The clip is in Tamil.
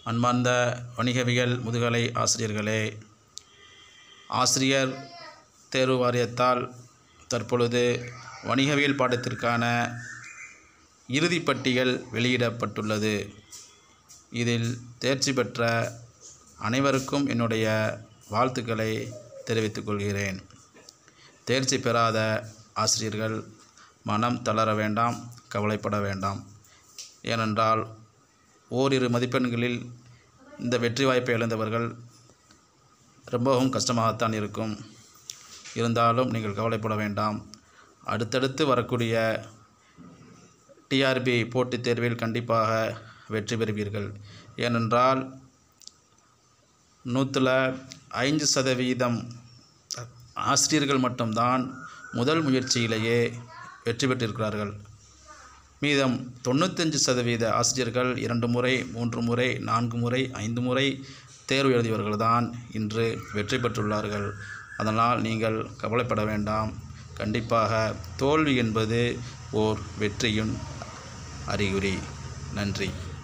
அன்பார்ந்த வணிகவியல் முதுகலை ஆசிரியர்களே ஆசிரியர் தேர்வு வாரியத்தால் தற்பொழுது வணிகவியல் பாடத்திற்கான இறுதிப் பட்டியல் வெளியிடப்பட்டுள்ளது இதில் தேர்ச்சி பெற்ற அனைவருக்கும் என்னுடைய வாழ்த்துக்களை தெரிவித்துக் கொள்கிறேன் தேர்ச்சி பெறாத ஆசிரியர்கள் மனம் தளர வேண்டாம் கவலைப்பட வேண்டாம் ஏனென்றால் ஓரிரு மதிப்பெண்களில் இந்த வெற்றி வாய்ப்பை இழந்தவர்கள் ரொம்பவும் கஷ்டமாகத்தான் இருக்கும் இருந்தாலும் நீங்கள் கவலைப்பட வேண்டாம் அடுத்தடுத்து வரக்கூடிய டிஆர்பி போட்டித் தேர்வில் கண்டிப்பாக வெற்றி பெறுவீர்கள் ஏனென்றால் நூற்றில் ஐந்து சதவீதம் ஆசிரியர்கள் மட்டும்தான் முதல் முயற்சியிலேயே வெற்றி பெற்றிருக்கிறார்கள் மீதம் தொண்ணூத்தஞ்சு சதவீத ஆசிரியர்கள் இரண்டு முறை மூன்று முறை நான்கு முறை ஐந்து முறை தேர்வு எழுதியவர்கள்தான் இன்று வெற்றி பெற்றுள்ளார்கள் அதனால் நீங்கள் கவலைப்பட வேண்டாம் கண்டிப்பாக தோல்வி என்பது ஓர் வெற்றியின் அறிகுறி நன்றி